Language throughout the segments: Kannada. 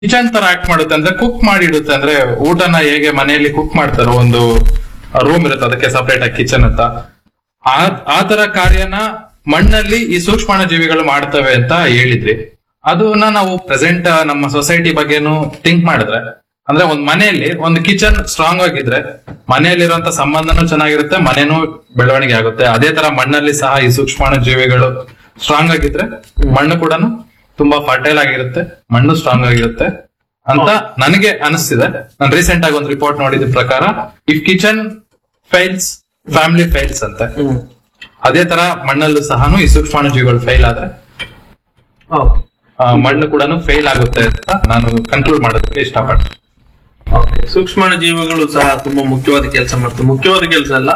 ಕಿಚನ್ ತರ ಆಕ್ಟ್ ಮಾಡುತ್ತೆ ಅಂದ್ರೆ ಕುಕ್ ಮಾಡಿ ಇಡುತ್ತೆ ಅಂದ್ರೆ ಊಟನ ಹೇಗೆ ಮನೆಯಲ್ಲಿ ಕುಕ್ ಮಾಡ್ತಾರೋ ಒಂದು ರೂಮ್ ಇರುತ್ತೆ ಅದಕ್ಕೆ ಸಪರೇಟ್ ಆಗಿ ಕಿಚನ್ ಅಂತ ಆ ಆ ತರ ಕಾರ್ಯನ ಮಣ್ಣಲ್ಲಿ ಈ ಸೂಕ್ಷ್ಮಾಣು ಜೀವಿಗಳು ಮಾಡ್ತವೆ ಅಂತ ಹೇಳಿದ್ರಿ ಅದನ್ನ ನಾವು ಪ್ರೆಸೆಂಟ್ ನಮ್ಮ ಸೊಸೈಟಿ ಬಗ್ಗೆನು ಥಿಂಕ್ ಮಾಡಿದ್ರೆ ಅಂದ್ರೆ ಒಂದ್ ಮನೆಯಲ್ಲಿ ಒಂದು ಕಿಚನ್ ಸ್ಟ್ರಾಂಗ್ ಆಗಿದ್ರೆ ಮನೆಯಲ್ಲಿರುವಂತ ಸಂಬಂಧನೂ ಚೆನ್ನಾಗಿರುತ್ತೆ ಮನೆನೂ ಬೆಳವಣಿಗೆ ಆಗುತ್ತೆ ಅದೇ ತರ ಮಣ್ಣಲ್ಲಿ ಸಹ ಈ ಸೂಕ್ಷ್ಮಾಣು ಜೀವಿಗಳು ಸ್ಟ್ರಾಂಗ್ ಆಗಿದ್ರೆ ಮಣ್ಣು ಕೂಡ ತುಂಬಾ ಫರ್ಟೈಲ್ ಆಗಿರುತ್ತೆ ಮಣ್ಣು ಸ್ಟ್ರಾಂಗ್ ಆಗಿರುತ್ತೆ ಅಂತ ನನಗೆ ಅನಿಸ್ತಿದೆ ನಾನು ರೀಸೆಂಟ್ ಆಗಿ ಒಂದು ರಿಪೋರ್ಟ್ ನೋಡಿದ ಪ್ರಕಾರ if kitchen fails family fails ಅಂತ ಅದೇ ತರ ಮಣ್ಣಲ್ಲೂ ಸಹ ಈ ಸೂಕ್ಷ್ಮಾಣು ಜೀವಿಗಳು ಫೈಲ್ ಆದ್ರೆ ಓಕೆ ಆ, ಮಣ್ಣು ಕೂಡ ಫೇಲ್ ಆಗುತ್ತೆ ಅಂತ ನಾನು ಕನ್ಕ್ಲೂಡ್ ಮಾಡೋದಕ್ಕೆ ಇಷ್ಟಪಡ್ತೀನಿ ಓಕೆ ಸೂಕ್ಷ್ಮಾಣು ಜೀವಿಗಳು ಸಹ ತುಂಬಾ ಮುಖ್ಯವಾದ ಕೆಲಸ ಮಾಡ್ತವೆ ಮುಖ್ಯವಾದ ಕೆಲಸ ಅಲ್ಲ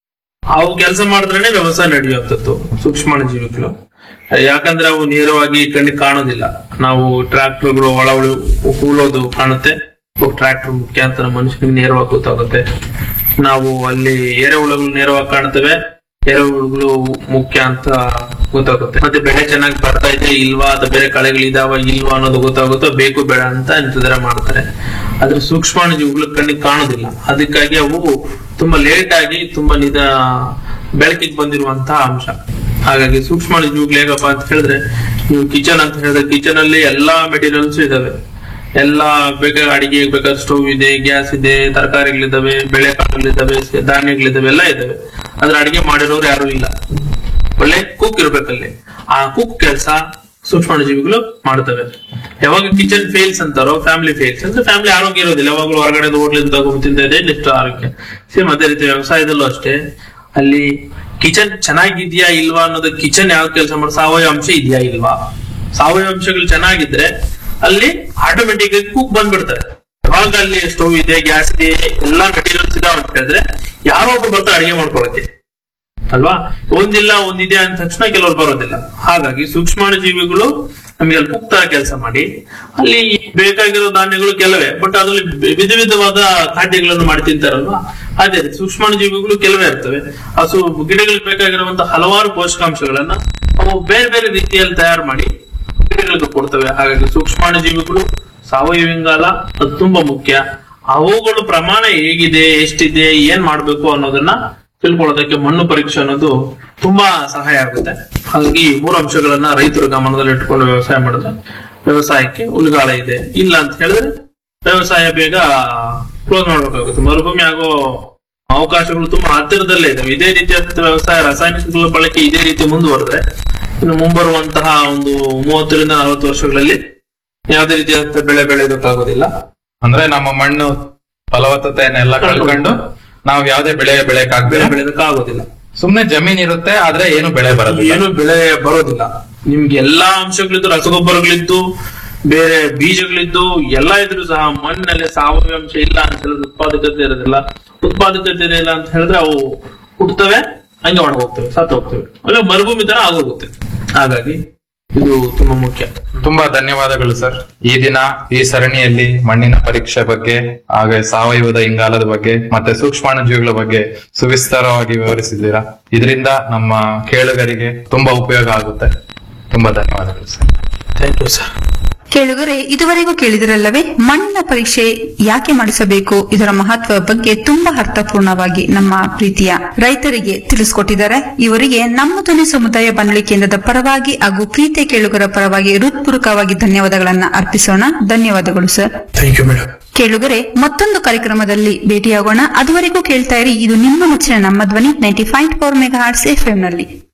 ಅವು ಕೆಲಸ ಮಾಡಿದ್ರೇನೆ ವ್ಯವಸಾಯ ನಡೆಯುವಂಥದ್ದು ಸೂಕ್ಷ್ಮಾಣು ಜೀವಿಗಳು ಯಾಕಂದ್ರೆ ಅವು ನೇರವಾಗಿ ಕಣ್ಣಿಗೆ ಕಾಣೋದಿಲ್ಲ ನಾವು ಟ್ರಾಕ್ಟರ್ಗಳು ಒಳ ಉಳಿ- ಹೂಳೋದು ಕಾಣುತ್ತೆ ಟ್ರಾಕ್ಟರ್ ಮುಖ್ಯಾಂತರ ಮನುಷ್ಯನಿಗೆ ನೇರವಾಗಿ ಗೊತ್ತಾಗುತ್ತೆ ನಾವು ಅಲ್ಲಿ ಎರೆಹುಳುಗಳು ನೇರವಾಗಿ ಕಾಣ್ತವೆ ಎರೆಹುಳುಗಳು ಮುಖ್ಯ ಅಂತ ಗೊತ್ತಾಗುತ್ತೆ ಮತ್ತೆ ಬೆಳೆ ಚೆನ್ನಾಗಿ ಬರ್ತಾ ಇದೆ ಇಲ್ವಾ ಅಥವಾ ಬೇರೆ ಕಳೆಗಳಿದಾವ ಇಲ್ವಾ ಅನ್ನೋದು ಗೊತ್ತಾಗುತ್ತೋ ಬೇಕು ಬೇಡ ಅಂತ ಇಂಥದರ ಮಾಡ್ತಾರೆ ಆದ್ರೆ ಸೂಕ್ಷ್ಮಾಣು ಜೀವಿಗಳು ಕಣ್ಣಿಗೆ ಕಾಣೋದಿಲ್ಲ ಅದಕ್ಕಾಗಿ ಅವು ತುಂಬಾ ಲೇಟ್ ಆಗಿ ತುಂಬಾ ನಿಧ ಬೆಳಕಿಗೆ ಬಂದಿರುವಂತಹ ಅಂಶ ಹಾಗಾಗಿ ಸೂಕ್ಷ್ಮಾಣು ಜೀವಿಗಳು ಹೇಗಪ್ಪ ಅಂತ ಹೇಳಿದ್ರೆ ನೀವು ಕಿಚನ್ ಅಂತ ಹೇಳಿದ್ರೆ ಕಿಚನ್ ಅಲ್ಲಿ ಎಲ್ಲಾ ಮೆಟೀರಿಯಲ್ಸ್ ಇದಾವೆ ಎಲ್ಲ ಬೇಕಾದ ಅಡಿಗೆ ಬೇಕಾದ ಸ್ಟವ್ ಇದೆ ಗ್ಯಾಸ್ ಇದೆ ತರಕಾರಿಗಳಿದಾವೆ ಬೆಳೆ ಕಾಳುಗಳಿದಾವೆ ಧಾನ್ಯಗಳಿದಾವೆ ಎಲ್ಲ ಇದಾವೆ ಆದ್ರೆ ಅಡಿಗೆ ಮಾಡಿರೋರು ಯಾರು ಇಲ್ಲ ಒಳ್ಳೆ ಕುಕ್ ಇರ್ಬೇಕಲ್ಲಿ ಆ ಕುಕ್ ಕೆಲಸ ಸೂಕ್ಷ್ಮಾಣು ಜೀವಿಗಳು ಮಾಡ್ತವೆ ಯಾವಾಗ ಕಿಚನ್ ಫೇಲ್ಸ್ ಅಂತಾರೋ ಫ್ಯಾಮಿಲಿ ಫೇಲ್ಸ್ ಅಂದ್ರೆ ಫ್ಯಾಮಿಲಿ ಆರೋಗ್ಯ ಇರೋದಿಲ್ಲ ಯಾವಾಗಲೂ ಹೊರಗಡೆ ಹೋಟ್ಲಿಂದ ತಗೊಂಡು ತಿಂತಾ ಇದೆ ಎಷ್ಟು ಆರೋಗ್ಯ ಸೇಮ್ ಅದೇ ರೀತಿ ವ್ಯವಸಾಯದಲ್ಲೂ ಅಷ್ಟೇ ಅಲ್ಲಿ ಕಿಚನ್ ಚೆನ್ನಾಗಿದ್ಯಾ ಇಲ್ವಾ ಅನ್ನೋದು ಕಿಚನ್ ಯಾವ ಕೆಲಸ ಮಾಡಿ ಸಾವಯವ ಅಂಶ ಇದೆಯಾ ಇಲ್ವಾ ಸಾವಯವ ಅಂಶಗಳು ಚೆನ್ನಾಗಿದ್ರೆ ಅಲ್ಲಿ ಆಟೋಮೆಟಿಕ್ ಆಗಿ ಕುಕ್ ಬಂದ್ಬಿಡ್ತಾರೆ ಯಾವಾಗ ಅಲ್ಲಿ ಸ್ಟವ್ ಇದೆ ಗ್ಯಾಸ್ ಇದೆ ಎಲ್ಲಾ ಮೆಟೀರಿಯಲ್ಸ್ ಇದಾವ ಅಂತ ಹೇಳಿದ್ರೆ ಯಾರೋ ಒಬ್ರು ಬರ್ತಾರೆ ಅಡಿಗೆ ಮಾಡ್ಕೊಳಕ್ಕೆ ಅಲ್ವಾ ಒಂದಿಲ್ಲ ಒಂದಿದೆ ಅಂದ ತಕ್ಷಣ ಕೆಲವರು ಬರೋದಿಲ್ಲ ಹಾಗಾಗಿ ಸೂಕ್ಷ್ಮಾಣು ಜೀವಿಗಳು ನಮಗೆ ಅಲ್ಲಿ ಪುಕ್ತ ಕೆಲಸ ಮಾಡಿ ಅಲ್ಲಿ ಬೇಕಾಗಿರೋ ಧಾನ್ಯಗಳು ಕೆಲವೇ ಬಟ್ ಅದ್ರಲ್ಲಿ ವಿಧ ವಿಧವಾದ ಖಾದ್ಯಗಳನ್ನು ಮಾಡಿ ತಿಂತಾರಲ್ವಾ ಅದೇ ರೀತಿ ಸೂಕ್ಷ್ಮಾಣು ಜೀವಿಗಳು ಕೆಲವೇ ಇರ್ತವೆ ಹಸು ಗಿಡಗಳಿಗೆ ಬೇಕಾಗಿರುವಂತಹ ಹಲವಾರು ಪೋಷಕಾಂಶಗಳನ್ನ ಅವು ಬೇರೆ ಬೇರೆ ರೀತಿಯಲ್ಲಿ ತಯಾರು ಮಾಡಿ ಗಿಡಗಳಿಗೆ ಕೊಡ್ತವೆ ಹಾಗಾಗಿ ಸೂಕ್ಷ್ಮಾಣು ಜೀವಿಗಳು ಸಾವಯವ ಇಂಗಾಲ ಅದು ತುಂಬಾ ಮುಖ್ಯ ಅವುಗಳು ಪ್ರಮಾಣ ಹೇಗಿದೆ ಎಷ್ಟಿದೆ ಏನ್ ಮಾಡ್ಬೇಕು ಅನ್ನೋದನ್ನ ತಿಳ್ಕೊಳ್ಳೋದಕ್ಕೆ ಮಣ್ಣು ಪರೀಕ್ಷೆ ಅನ್ನೋದು ತುಂಬಾ ಸಹಾಯ ಆಗುತ್ತೆ ಹಾಗಾಗಿ ಈ ಮೂರು ಅಂಶಗಳನ್ನ ರೈತರು ಗಮನದಲ್ಲಿ ಇಟ್ಕೊಂಡು ವ್ಯವಸಾಯ ಮಾಡಿದ್ರೆ ವ್ಯವಸಾಯಕ್ಕೆ ಉಳಿಗಾಲ ಇದೆ ಇಲ್ಲ ಅಂತ ಹೇಳಿದ್ರೆ ವ್ಯವಸಾಯ ಬೇಗ ಕ್ಲೋಸ್ ಮಾಡ್ಬೇಕಾಗುತ್ತೆ ಮರುಭೂಮಿ ಆಗೋ ಅವಕಾಶಗಳು ತುಂಬಾ ಹತ್ತಿರದಲ್ಲೇ ಇದಾವೆ ಇದೇ ರೀತಿಯಾದ ವ್ಯವಸಾಯ ರಾಸಾಯನಿಕಗಳ ಬಳಕೆ ಇದೇ ರೀತಿ ಮುಂದುವರೆದ್ರೆ ಇನ್ನು ಮುಂಬರುವಂತಹ ಒಂದು ಮೂವತ್ತರಿಂದ ನಲವತ್ತು ವರ್ಷಗಳಲ್ಲಿ ಯಾವುದೇ ರೀತಿಯಾದ ಬೆಳೆ ಬೆಳೆಯೋದಕ್ಕಾಗೋದಿಲ್ಲ ಅಂದ್ರೆ ನಮ್ಮ ಮಣ್ಣು ಫಲವತ್ತತೆಯನ್ನೆಲ್ಲ ಕಳ್ಕೊಂಡು ನಾವು ಯಾವ್ದೇ ಬೆಳೆ ಬೆಳೆ ಬೆಳೆಯಕ್ಕಾಗ್ದಿಲ್ಲ ಬೆಳೆಯೋದಕ್ಕಾಗೋದಿಲ್ಲ ಸುಮ್ನೆ ಜಮೀನ್ ಇರುತ್ತೆ ಆದ್ರೆ ಏನು ಬೆಳೆ ಬರೋದಿಲ್ಲ ಏನು ಬೆಳೆ ಬರೋದಿಲ್ಲ ನಿಮ್ಗೆ ಎಲ್ಲಾ ಅಂಶಗಳಿದ್ದು ರಸಗೊಬ್ಬರಗಳಿದ್ದು ಬೇರೆ ಬೀಜಗಳಿದ್ದು ಎಲ್ಲ ಇದ್ರು ಸಹ ಮಣ್ಣಲ್ಲಿ ಸಾವಯವ ಅಂಶ ಇಲ್ಲ ಅಂತ ಹೇಳಿದ್ರೆ ಉತ್ಪಾದಕತೆ ಇರೋದಿಲ್ಲ ಉತ್ಪಾದಕತೆ ಇಲ್ಲ ಅಂತ ಹೇಳಿದ್ರೆ ಅವು ಹುಟ್ಟುತ್ತವೆ ಹಂಗೆ ಒಣ ಹೋಗ್ತವೆ ಸತ್ತು ಹೋಗ್ತವೆ ಅಲ್ಲ ಮರುಭೂಮಿ ತರ ಆಗೋಗುತ್ತೆ ಹಾಗಾಗಿ ಇದು ತುಂಬಾ ಮುಖ್ಯ ತುಂಬಾ ಧನ್ಯವಾದಗಳು ಸರ್ ಈ ದಿನ ಈ ಸರಣಿಯಲ್ಲಿ ಮಣ್ಣಿನ ಪರೀಕ್ಷೆ ಬಗ್ಗೆ ಹಾಗೆ ಸಾವಯವದ ಇಂಗಾಲದ ಬಗ್ಗೆ ಮತ್ತೆ ಸೂಕ್ಷ್ಮಾಣು ಜೀವಿಗಳ ಬಗ್ಗೆ ಸುವಿಸ್ತಾರವಾಗಿ ವಿವರಿಸಿದ್ದೀರಾ ಇದರಿಂದ ನಮ್ಮ ಕೇಳುಗರಿಗೆ ತುಂಬಾ ಉಪಯೋಗ ಆಗುತ್ತೆ ತುಂಬಾ ಧನ್ಯವಾದಗಳು ಸರ್ ಥ್ಯಾಂಕ್ ಯು ಸರ್ ಕೇಳುಗರೆ ಇದುವರೆಗೂ ಕೇಳಿದಿರಲ್ಲವೇ ಮಣ್ಣಿನ ಪರೀಕ್ಷೆ ಯಾಕೆ ಮಾಡಿಸಬೇಕು ಇದರ ಮಹತ್ವ ಬಗ್ಗೆ ತುಂಬಾ ಅರ್ಥಪೂರ್ಣವಾಗಿ ನಮ್ಮ ಪ್ರೀತಿಯ ರೈತರಿಗೆ ತಿಳಿಸಿಕೊಟ್ಟಿದ್ದಾರೆ ಇವರಿಗೆ ನಮ್ಮ ಧ್ವನಿ ಸಮುದಾಯ ಬಾನುಲಿ ಕೇಂದ್ರದ ಪರವಾಗಿ ಹಾಗೂ ಪ್ರೀತಿಯ ಕೇಳುಗರ ಪರವಾಗಿ ಹೃತ್ಪೂರ್ವಕವಾಗಿ ಧನ್ಯವಾದಗಳನ್ನ ಅರ್ಪಿಸೋಣ ಧನ್ಯವಾದಗಳು ಸರ್ ಥ್ಯಾಂಕ್ ಯು ಮೇಡಮ್ ಕೇಳುಗರೆ ಮತ್ತೊಂದು ಕಾರ್ಯಕ್ರಮದಲ್ಲಿ ಭೇಟಿಯಾಗೋಣ ಅದುವರೆಗೂ ಕೇಳ್ತಾ ಇರಿ ಇದು ನಿಮ್ಮ ಮುಚ್ಚಿನ ನಮ್ಮ ಧ್ವನಿ ninety five four mega hertz FM ನಲ್ಲಿ